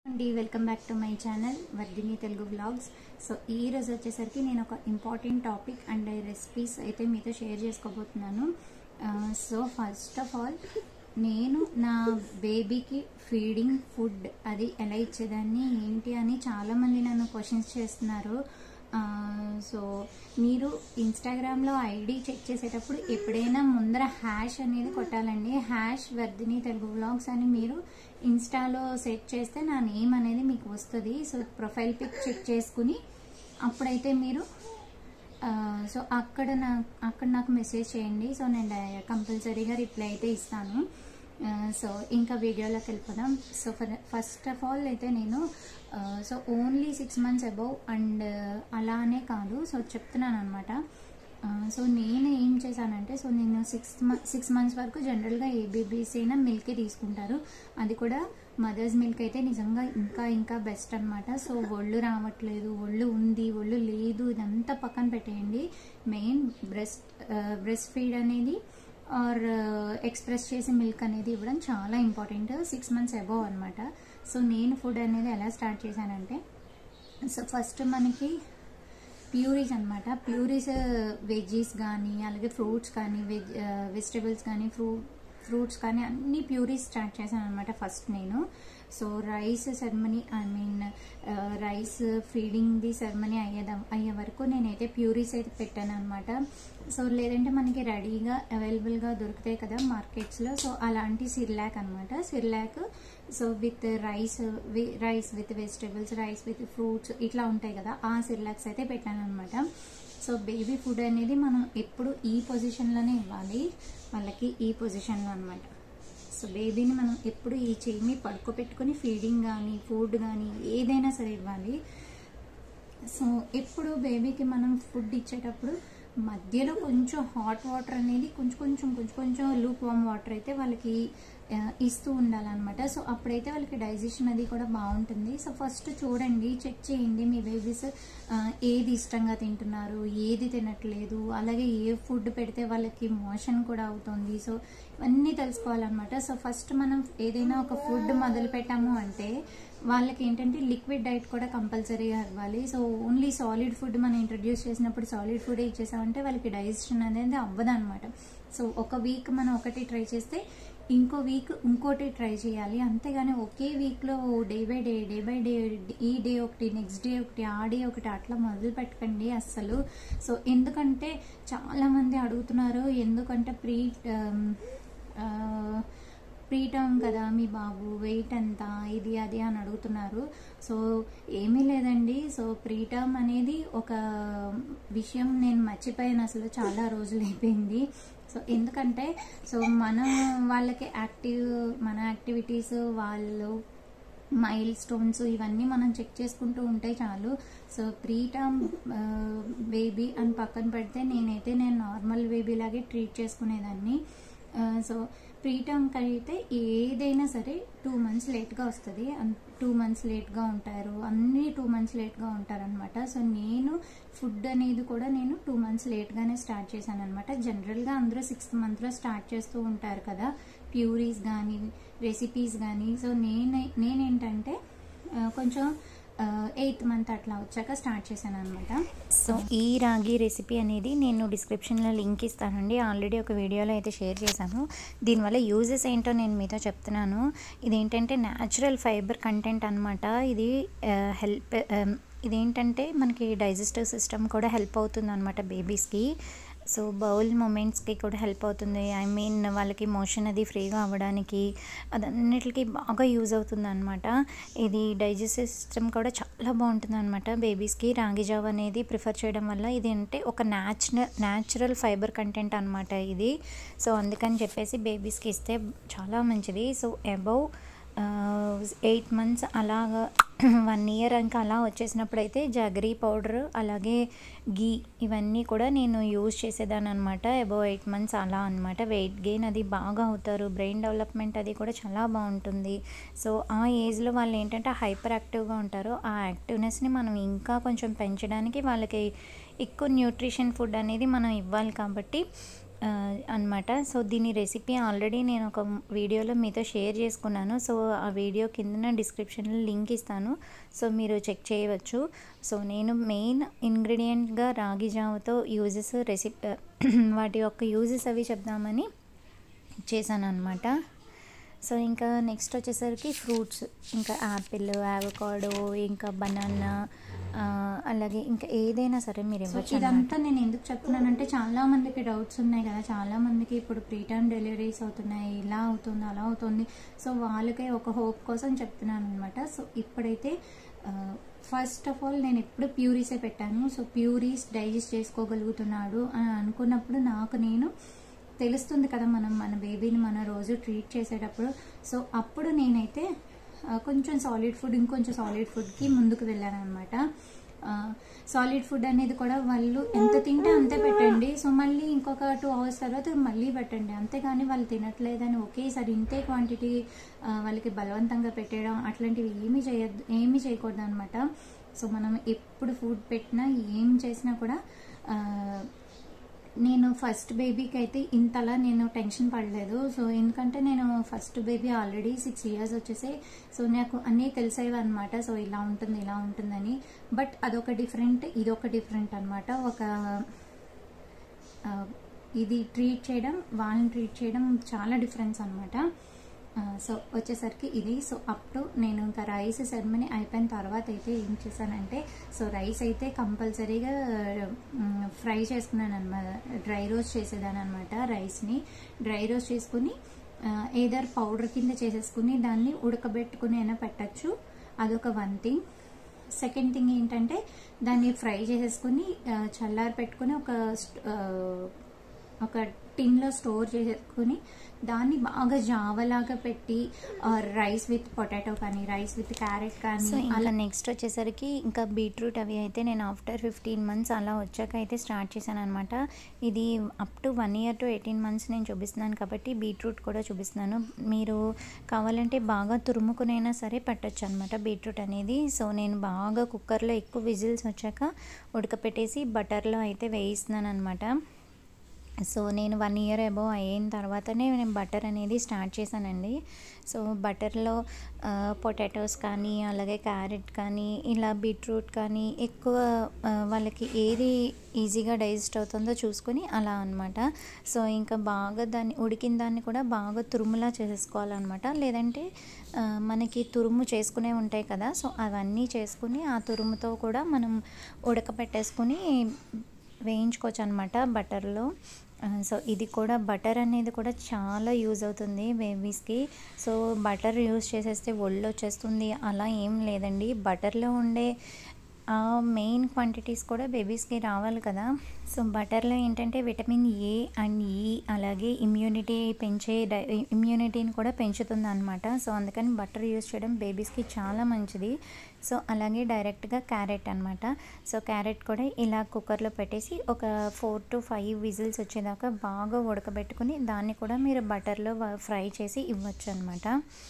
అండి welcome back to my channel Vardhini Telugu blogs so ఈ రోజు వచ్చేసరికి నేను ఒక ఇంపార్టెంట్ టాపిక్ అండ్ రెసిపీస్ అయితే మీతో షేర్ చేసుకోబోతున్నాను సో ఫస్ట్ ఆఫ్ ఆల్ నేను నా బేబీకి ఫీడింగ్ ఫుడ్ అది ఎలా ఇచ్చేదాన్ని ఏంటి అని చాలామంది నన్ను క్వశ్చన్స్ చేస్తున్నారు సో మీరు ఇన్స్టాగ్రామ్లో ఐడి చెక్ చేసేటప్పుడు ఎప్పుడైనా ముందర హ్యాష్ అనేది కొట్టాలండి హ్యాష్ వర్ధిని తెలుగు వ్లాగ్స్ అని మీరు ఇన్స్టాలో సెట్ చేస్తే నా నేమ్ అనేది మీకు వస్తుంది సో ప్రొఫైల్ పిక్ చెక్ చేసుకుని అప్పుడైతే మీరు సో అక్కడ నా అక్కడ నాకు మెసేజ్ చేయండి సో నేను కంపల్సరీగా రిప్లై అయితే ఇస్తాను సో ఇంకా వీడియోలోకి వెళ్ళిపోదాం సో ఫస్ట్ ఆఫ్ ఆల్ అయితే నేను so only six months above and అలానే కాదు సో చెప్తున్నాను అనమాట సో నేను ఏం చేశానంటే సో నేను సిక్స్ సిక్స్ మంత్స్ వరకు జనరల్గా ఏ బేబీస్ అయినా మిల్కే తీసుకుంటారు అది కూడా మదర్స్ మిల్క్ అయితే నిజంగా ఇంకా ఇంకా బెస్ట్ అనమాట సో ఒళ్ళు రావట్లేదు ఒళ్ళు ఉంది ఒళ్ళు లేదు ఇదంతా పక్కన పెట్టేయండి మెయిన్ బ్రెస్ట్ బ్రెస్ట్ ఫీడ్ అనేది ఆర్ ఎక్స్ప్రెస్ చేసే మిల్క్ అనేది ఇవ్వడం చాలా ఇంపార్టెంట్ సిక్స్ మంత్స్ అబోవ్ అనమాట సో నేను ఫుడ్ అనేది ఎలా స్టార్ట్ చేశానంటే సో ఫస్ట్ మనకి ప్యూరీస్ అనమాట ప్యూరీస్ వెజ్జీస్ కానీ అలాగే ఫ్రూట్స్ కానీ వెజ్ వెజిటబుల్స్ కానీ ఫ్రూ ఫ్రూట్స్ కానీ అన్ని ప్యూరీస్ స్టార్ట్ చేశాను అనమాట ఫస్ట్ నేను so rice ceremony I mean rice feeding the ceremony అయ్యేద అయ్యే వరకు నేనైతే ప్యూరీస్ అయితే పెట్టాను అనమాట సో లేదంటే మనకి రెడీగా అవైలబుల్గా దొరుకుతాయి కదా మార్కెట్స్లో సో అలాంటి సిర్లాక్ అనమాట Cerelac so with rice rice with vegetables rice with fruits ఇట్లా ఉంటాయి కదా ఆ సిర్లాక్స్ అయితే పెట్టాను అనమాట సో బేబీ ఫుడ్ అనేది మనం ఎప్పుడు ఈ పొజిషన్లోనే ఇవ్వాలి వాళ్ళకి ఈ పొజిషన్లో అనమాట సో బేబీని మనం ఎప్పుడు ఈ చెయ్యి పడుకోబెట్టుకొని ఫీడింగ్ కానీ ఫుడ్ కానీ ఏదైనా సరే ఇవ్వాలి సో ఎప్పుడు బేబీకి మనం ఫుడ్ ఇచ్చేటప్పుడు మధ్యలో కొంచెం హాట్ వాటర్ అనేది కొంచెం కొంచెం కొంచెం కొంచెం లూక్ వామ్ వాటర్ అయితే వాళ్ళకి ఇస్తూ ఉండాలన్నమాట సో అప్పుడైతే వాళ్ళకి డైజెషన్ అది కూడా బాగుంటుంది సో ఫస్ట్ చూడండి చెక్ చేయండి మీ బేబీస్ ఏది ఇష్టంగా తింటున్నారు ఏది తినట్లేదు అలాగే ఏ ఫుడ్ పెడితే వాళ్ళకి మోషన్ కూడా అవుతుంది సో ఇవన్నీ తెలుసుకోవాలన్నమాట సో ఫస్ట్ మనం ఏదైనా ఒక ఫుడ్ మొదలు పెట్టాము అంటే వాళ్ళకి ఏంటంటే లిక్విడ్ డైట్ కూడా కంపల్సరీగా ఇవ్వాలి సో ఓన్లీ సాలిడ్ ఫుడ్ మనం ఇంట్రడ్యూస్ చేసినప్పుడు సాలిడ్ ఫుడ్ ఇచ్చేసామంటే వాళ్ళకి డైజెషన్ అనేది అవ్వదు అనమాట సో ఒక వీక్ మనం ఒకటి ట్రై చేస్తే ఇంకో వీక్ ఇంకోటి ట్రై చేయాలి అంతేగాని ఒకే వీక్లో day by day day by day ఈ డే ఒకటి నెక్స్ట్ డే ఒకటి ఆ డే ఒకటి అట్లా మొదలు పెట్టకండి అస్సలు సో ఎందుకంటే చాలామంది అడుగుతున్నారు ఎందుకంటే ప్రీ ప్రీటర్మ్ కదా మీ బాబు వెయిట్ ఎంత ఇది అది అని అడుగుతున్నారు సో ఏమీ లేదండి సో ప్రీటర్మ్ అనేది ఒక విషయం నేను మర్చిపోయాను అసలు చాలా రోజులు అయిపోయింది సో ఎందుకంటే సో మన వాళ్ళకి యాక్టివ్ మన యాక్టివిటీస్ వాళ్ళు మైల్ స్టోన్స్ ఇవన్నీ మనం చెక్ చేసుకుంటూ ఉంటే చాలు సో ప్రీ టర్మ్ బేబీ అని పక్కన పెడితే నేనైతే నేను నార్మల్ బేబీ లాగే ట్రీట్ చేసుకునేదాన్ని సో ప్రీ టర్మ్కి అయితే ఏదైనా సరే టూ మంత్స్ లేట్గా వస్తుంది టూ మంత్స్ లేట్గా ఉంటారు అన్నీ టూ మంత్స్ లేట్గా ఉంటారనమాట సో నేను ఫుడ్ అనేది కూడా నేను టూ మంత్స్ లేట్గానే స్టార్ట్ చేశాను అనమాట జనరల్గా అందరూ సిక్స్త్ మంత్లో స్టార్ట్ చేస్తూ ఉంటారు కదా ప్యూరీస్ కానీ రెసిపీస్ కానీ సో నేను నేనేంటంటే కొంచెం ఎయిత్ మంత్ అట్లా వచ్చాక స్టార్ట్ చేశాను అనమాట సో ఈ రాగి రెసిపీ అనేది నేను డిస్క్రిప్షన్లో లింక్ ఇస్తానండి ఆల్రెడీ ఒక వీడియోలో అయితే షేర్ చేశాను దీనివల్ల యూజెస్ ఏంటో నేను మీతో చెప్తున్నాను ఇదేంటంటే న్యాచురల్ ఫైబర్ కంటెంట్ అనమాట ఇది హెల్ప్ ఇదేంటంటే మనకి డైజెస్టివ్ సిస్టమ్ కూడా హెల్ప్ అవుతుంది అనమాట బేబీస్కి సో బౌల్ మూమెంట్స్కి కూడా హెల్ప్ అవుతుంది ఐ మీన్ వాళ్ళకి మోషన్ అది ఫ్రీగా అవ్వడానికి అదన్నిటికీ బాగా యూజ్ అవుతుంది అనమాట ఇది డైజెస్టివ్ సిస్టమ్ కూడా చాలా బాగుంటుంది అనమాట బేబీస్కి రాగి జావ్ అనేది ప్రిఫర్ చేయడం వల్ల ఇది అంటే ఒక న్యాచురల్ న్యాచురల్ ఫైబర్ కంటెంట్ అనమాట ఇది సో అందుకని చెప్పేసి బేబీస్కి ఇస్తే చాలా మంచిది సో అబౌవ్ ఎయిట్ మంత్స్ అలాగా వన్ ఇయర్ ఇంకా అలా వచ్చేసినప్పుడు అయితే జగరీ పౌడర్ అలాగే గీ ఇవన్నీ కూడా నేను యూజ్ చేసేదాన్ని అనమాట అబౌవ్ ఎయిట్ మంత్స్ అలా అనమాట వెయిట్ గెయిన్ అది బాగా అవుతారు బ్రెయిన్ డెవలప్మెంట్ అది కూడా చాలా బాగుంటుంది సో ఆ ఏజ్లో వాళ్ళు ఏంటంటే హైపర్ యాక్టివ్గా ఉంటారు ఆ యాక్టివ్నెస్ని మనం ఇంకా కొంచెం పెంచడానికి వాళ్ళకి ఎక్కువ న్యూట్రిషన్ ఫుడ్ అనేది మనం ఇవ్వాలి కాబట్టి అనమాట సో దీని రెసిపీ ఆల్రెడీ నేను ఒక వీడియోలో మీతో షేర్ చేసుకున్నాను సో ఆ వీడియో కింద డిస్క్రిప్షన్లో లింక్ ఇస్తాను సో మీరు చెక్ చేయవచ్చు సో నేను మెయిన్ ఇంగ్రీడియంట్గా రాగి జావతో యూజెస్ రెసిపీ వాటి యొక్క యూజెస్ అవి చెప్దామని చేశాను అనమాట సో ఇంకా నెక్స్ట్ వచ్చేసరికి ఫ్రూట్స్ ఇంకా యాపిల్ యావకాడో ఇంకా బనానా అలాగే ఇంకా ఏదైనా సరే మీరు సో ఇవ్వచ్చు ఇదంతా నేను ఎందుకు చెప్తున్నానంటే చాలా మందికి డౌట్స్ ఉన్నాయి కదా చాలా మందికి ఇప్పుడు ప్రీటర్మ్ డెలివరీస్ అవుతున్నాయి ఇలా అవుతుంది అలా అవుతుంది సో వాళ్ళకే ఒక హోప్ కోసం చెప్తున్నాను అనమాట సో ఇప్పుడైతే ఫస్ట్ ఆఫ్ ఆల్ నేను ఎప్పుడు ప్యూరీసే పెట్టాను సో ప్యూరీస్ డైజెస్ట్ చేసుకోగలుగుతున్నాడు అని అనుకున్నప్పుడు నాకు నేను తెలుస్తుంది కదా మనం మన బేబీని మన రోజు ట్రీట్ చేసేటప్పుడు సో అప్పుడు నేనైతే ఆ, కొంచెం సాలిడ్ ఫుడ్ ఇంకొంచెం సాలిడ్ ఫుడ్కి ముందుకు వెళ్ళాను అనమాట సాలిడ్ ఫుడ్ అనేది కూడా వాళ్ళు ఎంత తింటే అంతే పెట్టండి సో మళ్ళీ ఇంకొక టూ అవర్స్ తర్వాత మళ్ళీ పెట్టండి అంతేగాని వాళ్ళు తినట్లేదని ఒకేసారి ఇంతే క్వాంటిటీ వాళ్ళకి బలవంతంగా పెట్టడం అట్లాంటివి ఏమీ చేయద్దు ఏమీ చేయకూడదు అనమాట సో మనం ఎప్పుడు ఫుడ్ పెట్టినా ఏం చేసినా కూడా ఆ, నేను ఫస్ట్ బేబీకి అయితే ఇంతలా నేను టెన్షన్ పడలేదు సో ఎందుకంటే నేను first baby already six years వచ్చేసి సో నాకు అన్నీ తెలిసేవి అనమాట సో ఇలా ఉంటుంది ఇలా ఉంటుందని బట్ అదొక డిఫరెంట్ ఇదొక డిఫరెంట్ అనమాట ఒక ఆ, ఇది ట్రీట్ చేయడం వాళ్ళని ట్రీట్ చేయడం చాలా డిఫరెన్స్ అనమాట సో వచ్చేసరికి ఇది సో అప్ టు నేను ఇంకా రైస్ సెరమనీ అయిపోయిన తర్వాత అయితే ఏం చేశానంటే సో రైస్ అయితే కంపల్సరీగా ఫ్రై చేసుకున్నాను అనమాట డ్రై రోస్ట్ చేసేదాన్ని అనమాట రైస్ని డ్రై రోస్ట్ చేసుకుని ఏదర్ పౌడర్ కింద చేసేసుకుని దాన్ని ఉడకబెట్టుకుని అయినా పెట్టచ్చు అదొక వన్ థింగ్ సెకండ్ థింగ్ ఏంటంటే దాన్ని ఫ్రై చేసేసుకుని ఆ, చల్లారి పెట్టుకుని ఒక స్ట్- ఆ, ఒక టిన్లో స్టోర్ చేసేసుకుని దాన్ని బాగా జావలాగా పెట్టి రైస్ విత్ పొటాటో కానీ రైస్ విత్ క్యారెట్ కానీ సో ఇంకా నెక్స్ట్ వచ్చేసరికి ఇంకా బీట్రూట్ అవి అయితే నేను ఆఫ్టర్ ఫిఫ్టీన్ మంత్స్ అలా వచ్చాక అయితే స్టార్ట్ చేశాను అనమాట ఇది up to one year to eighteen months నేను చూపిస్తున్నాను కాబట్టి బీట్రూట్ కూడా చూపిస్తున్నాను మీరు కావాలంటే బాగా తురుముకునైనా సరే పెట్టచ్చు అనమాట బీట్రూట్ అనేది సో నేను బాగా కుక్కర్లో ఎక్కువ విజిల్స్ వచ్చాక ఉడకపెట్టేసి బటర్లో అయితే వేయిస్తున్నాను అనమాట సో నేను వన్ ఇయర్ అబోవ్ అయిన తర్వాతనే నేను బటర్ అనేది స్టార్ట్ చేశానండి సో బటర్లో పొటాటోస్ కానీ అలాగే క్యారెట్ కానీ ఇలా బీట్రూట్ కానీ ఎక్కువ ఆ, వాళ్ళకి ఏది ఈజీగా డైజెస్ట్ అవుతుందో చూసుకొని అలా అనమాట సో ఇంకా బాగా దాన్ని ఉడికిన దాన్ని కూడా బాగా తురుములా చేసేసుకోవాలన్నమాట లేదంటే ఆ, మనకి తురుము చేసుకునే ఉంటాయి కదా సో అవన్నీ చేసుకుని ఆ తురుముతో కూడా మనం ఉడకపెట్టేసుకుని వేయించుకోవచ్చు అనమాట బటర్లో ఆ, సో ఇది కూడా బటర్ అనేది కూడా చాలా యూజ్ అవుతుంది బేబీస్కి సో బటర్ యూజ్ చేసేస్తే ఒళ్ళు వచ్చేస్తుంది అలా ఏం లేదండి బటర్లో ఉండే ఆ మెయిన్ క్వాంటిటీస్ కూడా బేబీస్కి రావాలి కదా సో బటర్లో ఏంటంటే విటమిన్ ఏ అండ్ ఈ అలాగే ఇమ్యూనిటీ పెంచే డై ఇమ్యూనిటీని కూడా పెంచుతుంది అనమాట సో అందుకని బటర్ యూస్ చేయడం బేబీస్కి చాలా మంచిది సో అలాగే డైరెక్ట్గా క్యారెట్ అనమాట సో క్యారెట్ కూడా ఇలా కుక్కర్లో పెట్టేసి ఒక ఫోర్ టు ఫైవ్ విజిల్స్ వచ్చేదాకా బాగా ఉడకబెట్టుకుని దాన్ని కూడా మీరు బటర్లో ఫ్రై చేసి ఇవ్వచ్చు అనమాట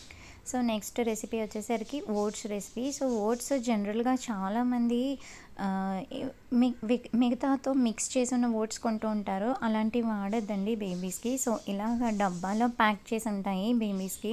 సో నెక్స్ట్ రెసిపీ వచ్చేసరికి ఓట్స్ రెసిపీ సో ఓట్స్ జనరల్గా చాలామంది ఆ, మి- వి- మిగతాతో మిక్స్ చేసిన ఓట్స్ కొంటూ ఉంటారు అలాంటివి వాడద్దండి బేబీస్కి సో ఇలాగ డబ్బాలో ప్యాక్ చేసి ఉంటాయి బేబీస్కి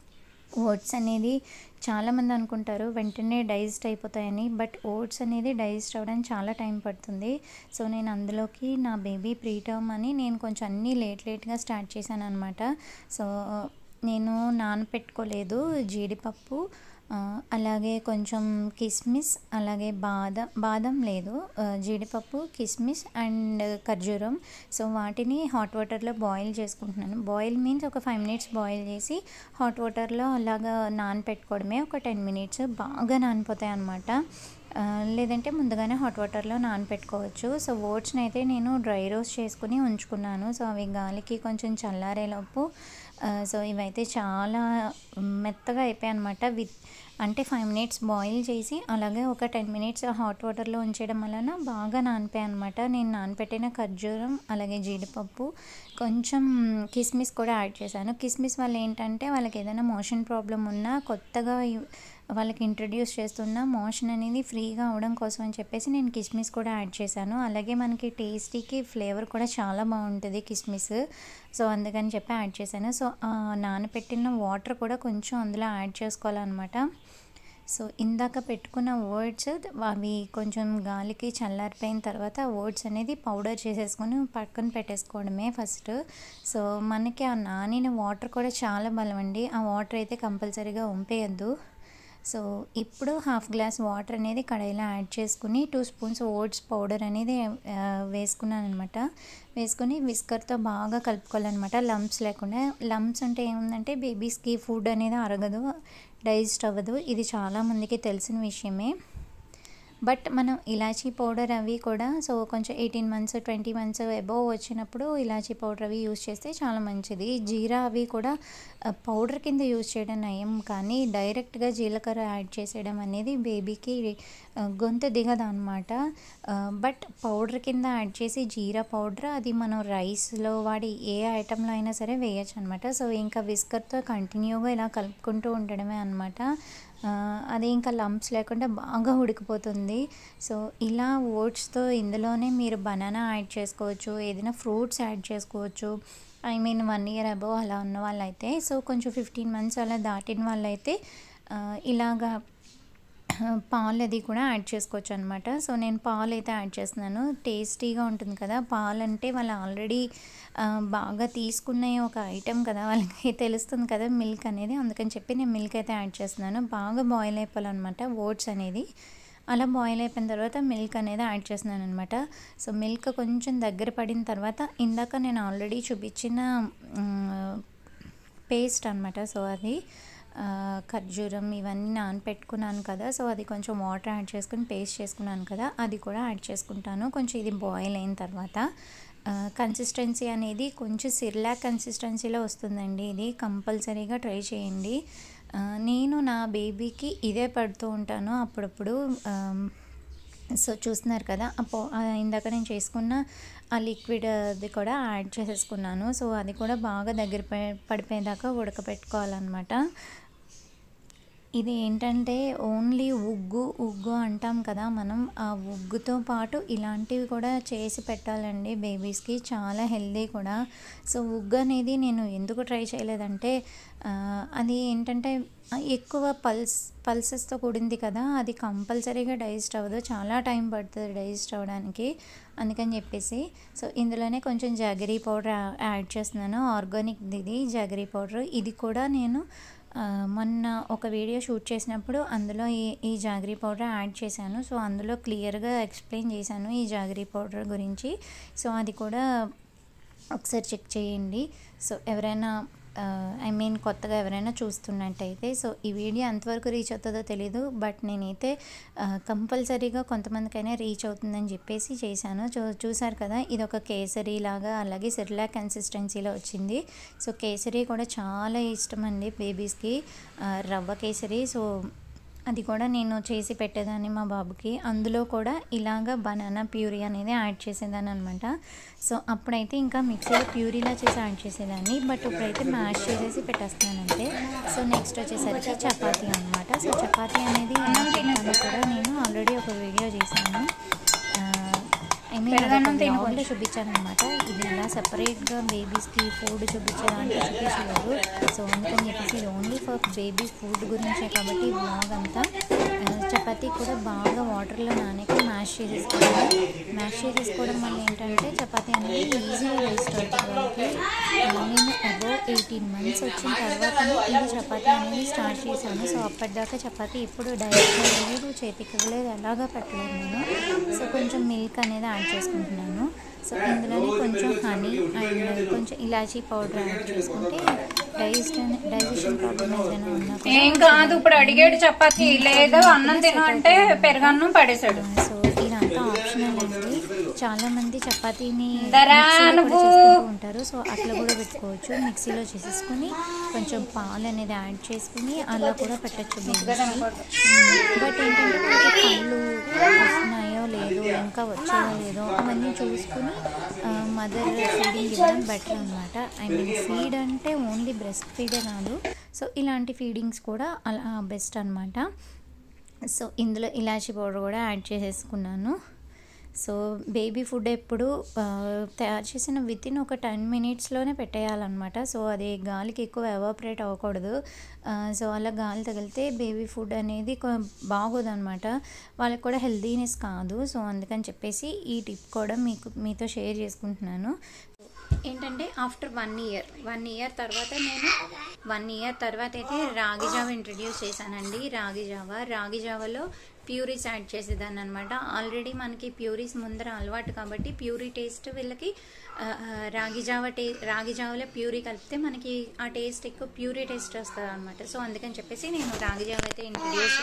ఓట్స్ అనేది చాలామంది అనుకుంటారు వెంటనే డైజెస్ట్ అయిపోతాయని బట్ ఓట్స్ అనేది డైజెస్ట్ అవ్వడానికి చాలా టైం పడుతుంది సో నేను అందులోకి నా బేబీ ప్రీటర్మ్ అని నేను కొంచెం అన్నీ లేట్ లేట్గా స్టార్ట్ చేశాను అనమాట సో నేను నానపెట్టుకోలేదు జీడిపప్పు ఆ, అలాగే కొంచెం కిస్మిస్ అలాగే బాదం బాదం లేదు ఆ, జీడిపప్పు కిస్మిస్ అండ్ ఖర్జూరం సో వాటిని హాట్ వాటర్లో బాయిల్ చేసుకుంటున్నాను బాయిల్ మీన్స్ ఒక ఫైవ్ మినిట్స్ బాయిల్ చేసి హాట్ వాటర్లో అలాగా నానపెట్టుకోవడమే ఒక టెన్ మినిట్స్ బాగా నానిపోతాయి అన్నమాట ఆ, లేదంటే ముందుగానే హాట్ వాటర్లో నానపెట్టుకోవచ్చు సో ఓట్స్ని అయితే నేను డ్రై రోస్ట్ చేసుకుని ఉంచుకున్నాను సో అవి గాలికి కొంచెం చల్లారేలోపు ఆ, సో ఇవైతే చాలా మెత్తగా అయిపోయాయి అనమాట విత్ అంటే ఫైవ్ మినిట్స్ బాయిల్ చేసి అలాగే ఒక టెన్ మినిట్స్ హాట్ వాటర్లో ఉంచడం వలన బాగా నానిపోయాయి అనమాట నేను నానపెట్టిన ఖర్జూరం అలాగే జీడిపప్పు కొంచెం కిస్మిస్ కూడా యాడ్ చేశాను కిస్మిస్ వల్ల ఏంటంటే వాళ్ళకి ఏదైనా మోషన్ ప్రాబ్లం ఉన్నా కొత్తగా ఇ- వాళ్ళకి ఇంట్రడ్యూస్ చేస్తున్న మోషన్ అనేది ఫ్రీగా అవడం కోసం అని చెప్పేసి నేను కిస్మిస్ కూడా యాడ్ చేశాను అలాగే మనకి టేస్టీకి ఫ్లేవర్ కూడా చాలా బాగుంటుంది కిస్మిస్ సో అందుకని చెప్పి యాడ్ చేశాను సో ఆ నానబెట్టిన వాటర్ కూడా కొంచెం అందులో యాడ్ చేసుకోవాలన్నమాట సో ఇందాక పెట్టుకున్న వర్డ్స్ అవి కొంచెం గాలికి చల్లారిపోయిన తర్వాత వర్డ్స్ అనేది పౌడర్ చేసేసుకొని పక్కన పెట్టేసుకోవడమే ఫస్ట్ సో మనకి ఆ నానిన వాటర్ కూడా చాలా బలం అండి ఆ వాటర్ అయితే కంపల్సరీగా ఉంపేయద్దు సో ఇప్పుడు హాఫ్ గ్లాస్ వాటర్ అనేది కడాయిలో యాడ్ చేసుకుని టూ స్పూన్స్ ఓట్స్ పౌడర్ అనేది ఆ, వేసుకున్నాను అనమాట వేసుకుని విస్కర్తో బాగా కలుపుకోవాలన్నమాట లంప్స్ లేకుండా లంప్స్ అంటే ఏముందంటే బేబీస్కి ఫుడ్ అనేది అరగదు డైజెస్ట్ అవ్వదు ఇది చాలామందికి తెలిసిన విషయమే బట్ మనం ఇలాచీ పౌడర్ అవి కూడా సో కొంచెం eighteen months twenty months above వచ్చినప్పుడు ఇలాచీ పౌడర్ అవి యూస్ చేస్తే చాలా మంచిది జీరా అవి కూడా పౌడర్ కింద యూస్ చేయడం నయం కానీ డైరెక్ట్గా జీలకర్ర యాడ్ చేసేయడం అనేది బేబీకి ఆ, గొంతు దిగదు అనమాట బట్ పౌడర్ కింద యాడ్ చేసి జీరా పౌడర్ అది మనం రైస్లో వాడి ఏ ఐటెంలో అయినా సరే వేయచ్చు అనమాట సో ఇంకా విస్కర్తో కంటిన్యూగా ఇలా కలుపుకుంటూ ఉండడమే అనమాట అది ఇంకా లంప్స్ లేకుండా బాగా ఉడికిపోతుంది సో ఇలా ఓట్స్తో ఇందులోనే మీరు బనానా యాడ్ చేసుకోవచ్చు ఏదైనా ఫ్రూట్స్ యాడ్ చేసుకోవచ్చు I mean one year above అలా ఉన్న వాళ్ళైతే సో కొంచెం ఫిఫ్టీన్ మంత్స్ అలా దాటిన వాళ్ళైతే ఆ, ఇలాగా పాలు అది కూడా యాడ్ చేసుకోవచ్చు అనమాట సో నేను పాలు అయితే యాడ్ చేస్తున్నాను టేస్టీగా ఉంటుంది కదా పాలు అంటే వాళ్ళు ఆల్రెడీ బాగా తీసుకునే ఒక ఐటెం కదా వాళ్ళకి తెలుస్తుంది కదా మిల్క్ అనేది అందుకని చెప్పి నేను మిల్క్ అయితే యాడ్ చేస్తున్నాను బాగా బాయిల్ అయిపోవాలన్నమాట ఓట్స్ అనేది అలా బాయిల్ అయిపోయిన తర్వాత మిల్క్ అనేది యాడ్ చేస్తున్నాను అనమాట సో మిల్క్ కొంచెం దగ్గర పడిన తర్వాత ఇందాక నేను ఆల్రెడీ చూపించిన పేస్ట్ అనమాట సో అది ఆ, ఖర్జూరం ఇవన్నీ నానపెట్టుకున్నాను కదా సో అది కొంచెం వాటర్ యాడ్ చేసుకుని పేస్ట్ చేసుకున్నాను కదా అది కూడా యాడ్ చేసుకుంటాను కొంచెం ఇది బాయిల్ అయిన తర్వాత కన్సిస్టెన్సీ అనేది కొంచెం సిర్లాక్ కన్సిస్టెన్సీలో వస్తుందండి ఇది కంపల్సరీగా ట్రై చేయండి ఆ, నేను నా బేబీకి ఇదే పెడుతూ ఉంటాను అప్పుడప్పుడు ఆమ్, సో చూస్తున్నారు కదా అపో ఆ ఇందాక నేను చేసుకున్న ఆ లిక్విడ్ అది కూడా యాడ్ చేసేసుకున్నాను సో అది కూడా బాగా దగ్గర ప- పడిపోయేదాకా ఉడకపెట్టుకోవాలన్నమాట ఇది ఏంటంటే ఓన్లీ ఉగ్గు ఉగ్గు అంటాం కదా మనం ఆ ఉగ్గుతో పాటు ఇలాంటివి కూడా చేసి పెట్టాలండి బేబీస్కి చాలా హెల్దీ కూడా సో ఉగ్గు అనేది నేను ఎందుకు ట్రై చేయలేదంటే ఆ, అది ఏంటంటే ఎక్కువ పల్స్ పల్సెస్తో కూడింది కదా అది కంపల్సరీగా డైజెస్ట్ అవ్వదు చాలా టైం పడుతుంది డైజెస్ట్ అవ్వడానికి అందుకని చెప్పేసి సో ఇందులోనే కొంచెం జాగరీ పౌడర్ యాడ్ చేస్తున్నాను ఆర్గానిక్ ఇది జాగరీ పౌడర్ ఇది కూడా నేను ఆ, మొన్న ఒక వీడియో షూట్ చేసినప్పుడు అందులో ఈ ఈ జాగరీ పౌడర్ యాడ్ చేశాను సో అందులో క్లియర్గా ఎక్స్ప్లెయిన్ చేశాను ఈ జాగరీ పౌడర్ గురించి సో అది కూడా ఒకసారి చెక్ చేయండి సో ఎవరైనా ఐ మీన్ కొత్తగా ఎవరైనా చూస్తున్నట్టయితే సో ఈ వీడియో ఎంతవరకు రీచ్ అవుతుందో తెలీదు బట్ నేనైతే కంపల్సరీగా కొంతమందికైనా రీచ్ అవుతుందని చెప్పేసి చేశాను చూ చూసారు కదా ఇది ఒక కేసరి లాగా అలాగే సిర్లా కన్సిస్టెన్సీలో వచ్చింది సో కేసరి కూడా చాలా ఇష్టం అండి బేబీస్కి రవ్వ కేసరి సో అది కూడా నేను చేసి పెట్టేదాన్ని మా బాబుకి అందులో కూడా ఇలాగ బనానా ప్యూరీ అనేది యాడ్ చేసేదాన్ని అనమాట సో అప్పుడైతే ఇంకా మిక్సీలో ప్యూరీలా చేసి యాడ్ చేసేదాన్ని బట్ ఇప్పుడైతే మ్యాష్ చేసేసి పెట్టేస్తున్నానంటే సో నెక్స్ట్ వచ్చేసరికి చపాతీ అనమాట సో చపాతీ అనేది ఎలా పెట్టాలో కూడా నేను ఆల్రెడీ ఒక వీడియో చేశాను ఐ మీన్ పెరుగన్నం తిను బ్లాగ్లో చూపించాను అనమాట ఇది ఇలా సెపరేట్గా బేబీస్కి ఫుడ్ చూపించడానికి చూపించలేదు సో అందుకని చెప్పేసి ఇది ఓన్లీ ఫర్ బేబీస్ ఫుడ్ గురించే కాబట్టి ఈ బ్లాగ్ అంతా ఆ, చపాతీ కూడా బాగా వాటర్లో నానక మ్యాష్ చేసేసుకోవాలి మ్యాష్ చేసేసుకోవడం వల్ల ఏంటంటే చపాతీ అనేది ఈజీగా వేస్ట్ అవుతుంది వాళ్ళకి ఆ, నేను అబౌవ్ ఎయిటీన్ మంత్స్ వచ్చిన తర్వాతనే ఇది చపాతీ అనేది స్టార్ట్ చేశాను సో అప్పటిదాకా చపాతీ ఎప్పుడు డైరెక్ట్గా లేదు చేతికలేదు ఎలాగా పెట్టలేదు నేను సో కొంచెం మిల్క్ అనేది యాడ్ చేసుకుంటున్నాను సో ఇందులోనే కొంచెం హనీ అండ్ కొంచెం ఇలాచీ పౌడర్ యాడ్ చేసుకుంటే డైజెషన్ డైజెషన్ ప్రాబ్లమ్ ఏదైనా ఉన్నా కూడా ఏం కాదు ఇప్పుడు అడిగాడు చపాతి లేదు అన్నం తిను అంటే పెరగన్నం పడేశాడు సో ఇదంతా ఆప్షనల్ అండి చాలా మంది చపాతీని దరా మిక్సీలో కూడా నువ్వు. చేసుకుంటూ ఉంటారు సో అట్లా కూడా పెట్టుకోవచ్చు మిక్సీలో చేసేసుకుని కొంచెం పాలు అనేది యాడ్ చేసుకుని అలా కూడా పెట్టచ్చు బేబీస్కి బట్ ఏంటంటే మనకి కళ్ళు వస్తున్నాయో లేదో లేదు ఇంకా వచ్చేదో లేదో అవన్నీ చూసుకుని మదర్ ఫీడింగ్ ఇవ్వడం బెటర్ అనమాట ఐ మీన్ ఫీడ్ అంటే ఓన్లీ బ్రెస్ట్ ఫీడే కాదు సో ఇలాంటి ఫీడింగ్స్ కూడా అలా బెస్ట్ అనమాట సో ఇందులో ఇలాచీ పౌడర్ కూడా యాడ్ చేసేసుకున్నాను సో బేబీ ఫుడ్ ఎప్పుడు ఆ, తయారు చేసిన విత్ ఇన్ ఒక టెన్ మినిట్స్లోనే పెట్టేయాలన్నమాట సో అది గాలికి ఎక్కువ ఎవాపరేట్ అవ్వకూడదు ఆ, సో అలా గాలి తగిలితే బేబీ ఫుడ్ అనేది బాగోదన్నమాట వాళ్ళకి కూడా హెల్దీనెస్ కాదు సో అందుకని చెప్పేసి ఈ టిప్ కూడా మీకు మీతో షేర్ చేసుకుంటున్నాను ఏంటంటే after one year one year తర్వాత నేను వన్ ఇయర్ తర్వాత అయితే రాగి జావ ఇంట్రడ్యూస్ చేశానండి రాగి జావ రాగి జావలో ప్యూరీస్ యాడ్ చేసేదాన్ని అనమాట ఆల్రెడీ మనకి ప్యూరీస్ ముందర అలవాటు కాబట్టి ప్యూరీ టేస్ట్ వీళ్ళకి ఆ, ఆ, రాగి జావ టే రాగి జావలో ప్యూరీ కలిపితే మనకి ఆ టేస్ట్ ఎక్కువ ప్యూరీ టేస్ట్ వస్తుంది అనమాట సో అందుకని చెప్పేసి నేను రాగి జావ అయితే ఇంట్రడ్యూస్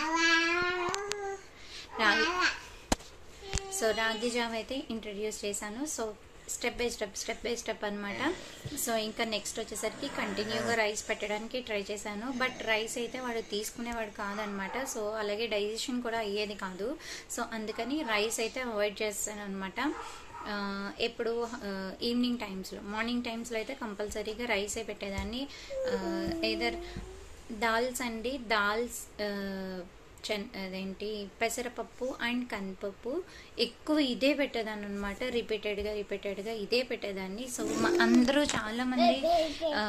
రాగి సో రాగి జామ్ అయితే ఇంట్రడ్యూస్ చేశాను so step by step step by step అనమాట సో ఇంకా నెక్స్ట్ వచ్చేసరికి కంటిన్యూగా రైస్ పెట్టడానికి ట్రై చేశాను బట్ రైస్ అయితే వాడు తీసుకునేవాడు కాదనమాట సో అలాగే డైజెషన్ కూడా అయ్యేది కాదు సో అందుకని రైస్ అయితే అవాయిడ్ చేస్తాను అనమాట ఎప్పుడు ఈవినింగ్ టైమ్స్లో మార్నింగ్ టైమ్స్లో అయితే కంపల్సరీగా రైసే పెట్టేదాన్ని ఏదర్ దాల్స్ అండి దాల్స్ చెన్ అదేంటి పెసరపప్పు అండ్ కందిపప్పు ఎక్కువ ఇదే పెట్టేదాన్ని అనమాట రిపీటెడ్గా రిపీటెడ్గా ఇదే పెట్టేదాన్ని సో మ- అందరూ చాలామంది ఆ,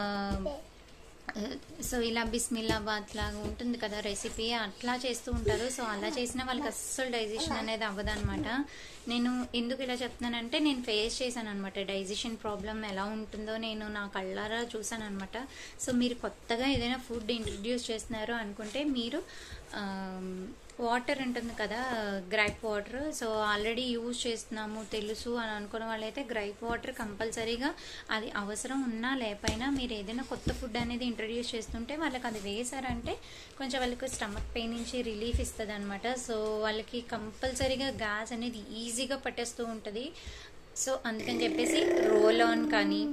సో ఇలా బిస్మిల్లాబాద్ లాగా ఉంటుంది కదా రెసిపీ అట్లా చేస్తూ ఉంటారు సో అలా చేసిన వాళ్ళకి అస్సలు డైజెషన్ అనేది అవ్వదన్నమాట నేను ఎందుకు ఇలా చెప్తున్నానంటే నేను ఫేస్ చేశాను అనమాట డైజెషన్ ప్రాబ్లం ఎలా ఉంటుందో నేను నా కళ్ళారా చూసాను అనమాట సో మీరు కొత్తగా ఏదైనా ఫుడ్ ఇంట్రడ్యూస్ చేస్తున్నారు అనుకుంటే మీరు వాటర్ ఉంటుంది కదా gripe water so already use చేస్తున్నాము తెలుసు అని అనుకున్న వాళ్ళైతే గ్రైప్ వాటర్ కంపల్సరీగా అది అవసరం ఉన్నా లేకపోయినా మీరు ఏదైనా కొత్త ఫుడ్ అనేది ఇంట్రడ్యూస్ చేస్తుంటే వాళ్ళకి అది వేశారంటే కొంచెం వాళ్ళకి స్టమక్ పెయిన్ నుంచి రిలీఫ్ ఇస్తుంది అనమాట సో వాళ్ళకి కంపల్సరీగా గ్యాస్ అనేది ఈజీగా పట్టేస్తూ ఉంటుంది సో అందుకని చెప్పేసి రోల్ ఆన్ కానీ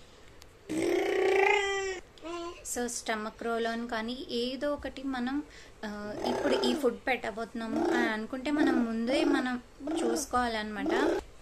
సో స్టమక్ రోల్ ఆన్ కానీ ఏదో ఒకటి మనం ఆ, ఇప్పుడు ఈ ఫుడ్ పెట్టబోతున్నాము అని అనుకుంటే మనం ముందే మనం చూసుకోవాలన్నమాట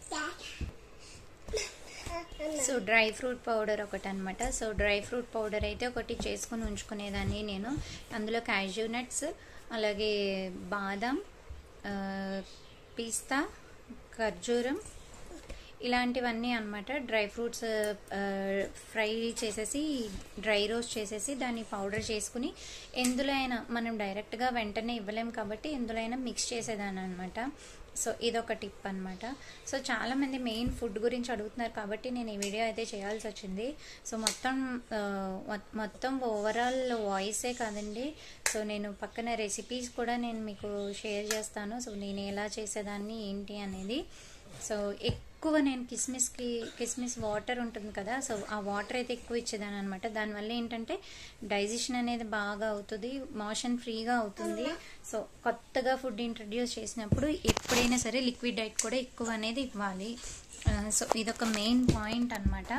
సో డ్రై ఫ్రూట్ పౌడర్ ఒకటి అనమాట సో డ్రై ఫ్రూట్ పౌడర్ అయితే ఒకటి చేసుకుని ఉంచుకునేదాన్ని నేను అందులో క్యాష్యూ నట్స్ అలాగే బాదం ఆ, పిస్తా ఖర్జూరం ఇలాంటివన్నీ అన్నమాట డ్రై ఫ్రూట్స్ ఫ్రై చేసేసి డ్రై రోస్ట్ చేసేసి దాన్ని పౌడర్ చేసుకుని ఎందులో అయినా మనం డైరెక్ట్గా వెంటనే ఇవ్వలేం కాబట్టి ఎందులో అయినా మిక్స్ చేసేదాన్ని అనమాట సో ఇదొక టిప్ అనమాట సో చాలామంది మెయిన్ ఫుడ్ గురించి అడుగుతున్నారు కాబట్టి నేను ఈ వీడియో అయితే చేయాల్సి వచ్చింది సో మొత్తం ఆ, మొ- మొత్తం ఓవరాల్ వాయిసే కాదండి సో నేను పక్కన రెసిపీస్ కూడా నేను మీకు షేర్ చేస్తాను సో నేను ఎలా చేసేదాన్ని ఏంటి అనేది సో ఎక్కువ నేను కిస్మిస్కి కిస్మిస్ వాటర్ ఉంటుంది కదా సో ఆ వాటర్ అయితే ఎక్కువ ఇచ్చేదాన్ని అనమాట దానివల్ల ఏంటంటే డైజెషన్ అనేది బాగా అవుతుంది మోషన్ ఫ్రీగా అవుతుంది సో కొత్తగా ఫుడ్ ఇంట్రడ్యూస్ చేసినప్పుడు ఎప్పుడైనా సరే లిక్విడ్ డైట్ కూడా ఎక్కువ అనేది ఇవ్వాలి ఆ, సో ఇదొక మెయిన్ పాయింట్ అనమాట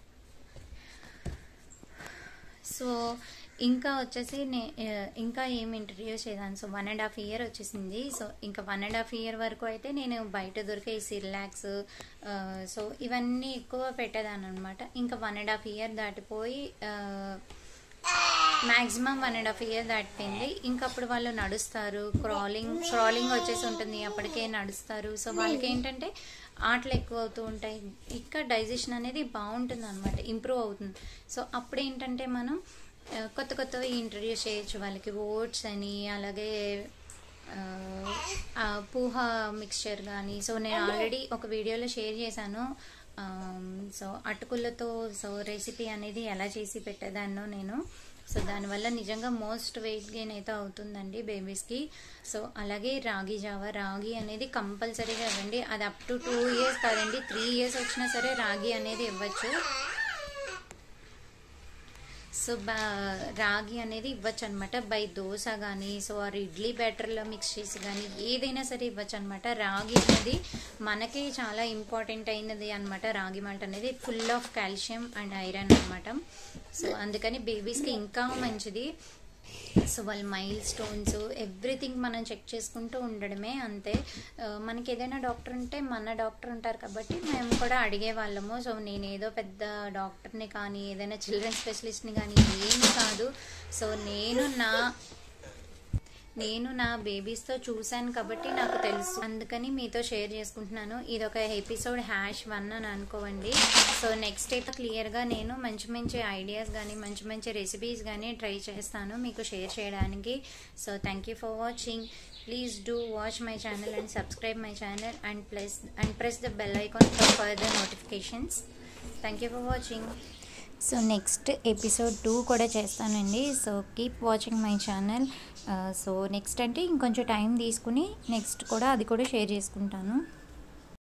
సో ఇంకా వచ్చేసి నే ఆ, ఇంకా ఏమి ఇంట్రడ్యూస్ చేద్దాను so one and half year వచ్చేసింది సో ఇంకా వన్ అండ్ హాఫ్ ఇయర్ వరకు అయితే నేను బయట దొరికే ఈ సిరిలాక్స్ సో ఇవన్నీ ఎక్కువ పెట్టేదాన్ని అనమాట ఇంకా వన్ అండ్ హాఫ్ ఇయర్ దాటిపోయి maximum one and half year దాటిపోయింది ఇంకా అప్పుడు వాళ్ళు నడుస్తారు క్రాలింగ్ క్రాలింగ్ వచ్చేసి ఉంటుంది అప్పటికే నడుస్తారు సో వాళ్ళకి ఏంటంటే ఆటలు ఎక్కువ అవుతూ ఉంటాయి ఇంకా డైజెషన్ అనేది బాగుంటుంది అనమాట ఇంప్రూవ్ అవుతుంది సో అప్పుడు ఏంటంటే మనం ఆ, కొత్త కొత్తవి ఇంట్రడ్యూస్ చేయొచ్చు వాళ్ళకి ఓట్స్ అని అలాగే ఆ, ఆ, పూహ మిక్స్చర్ కానీ సో నేను ఆల్రెడీ ఒక వీడియోలో షేర్ చేశాను ఆమ్, సో అటుకులతో సో రెసిపీ అనేది ఎలా చేసి పెట్టేదాన్నో నేను సో దానివల్ల నిజంగా మోస్ట్ వెయిట్ గెయిన్ అయితే అవుతుందండి బేబీస్కి సో అలాగే రాగి జావ రాగి అనేది కంపల్సరీగా ఇవ్వండి అది అప్ టు టూ ఇయర్స్ కాదండి త్రీ ఇయర్స్ వచ్చినా సరే రాగి అనేది ఇవ్వచ్చు సో బా రాగి అనేది ఇవ్వచ్చు అనమాట బై దోశ కానీ సో ఆర్ ఇడ్లీ బ్యాటర్లో మిక్స్ చేసి కానీ ఏదైనా సరే ఇవ్వచ్చు అనమాట రాగి అనేది మనకి చాలా ఇంపార్టెంట్ అయినది అనమాట రాగి మాల్ట్ అనేది full of calcium and iron అనమాట సో అందుకని బేబీస్కి ఇంకా మంచిది సో వాళ్ళ మైల్ స్టోన్స్ ఎవ్రీథింగ్ మనం చెక్ చేసుకుంటూ ఉండడమే అంతే ఆ, మనకి ఏదైనా డాక్టర్ ఉంటే మన డాక్టర్ ఉంటారు కాబట్టి మేము కూడా అడిగే వాళ్ళము సో నేను ఏదో పెద్ద డాక్టర్ని కానీ ఏదైనా చిల్డ్రన్ స్పెషలిస్ట్ని కానీ ఏమి కాదు సో నేను నా నేను నా బేబీస్తో చూశాను కాబట్టి నాకు తెలుసు అందుకని మీతో షేర్ చేసుకుంటున్నాను ఇది ఒక ఎపిసోడ్ హ్యాష్ వన్ అని అనుకోండి సో నెక్స్ట్ అయితే క్లియర్గా నేను మంచి మంచి ఐడియాస్ కానీ మంచి మంచి రెసిపీస్ కానీ ట్రై చేస్తాను మీకు షేర్ చేయడానికి so thank you for watching please do watch my channel and subscribe my channel and plus and press the bell icon for further notifications thank you for watching so next episode too కూడా చేస్తానండి so keep watching my channel so next అంటే ఇంకొంచెం time తీసుకుని next కూడా అది కూడా share చేసుకుంటాను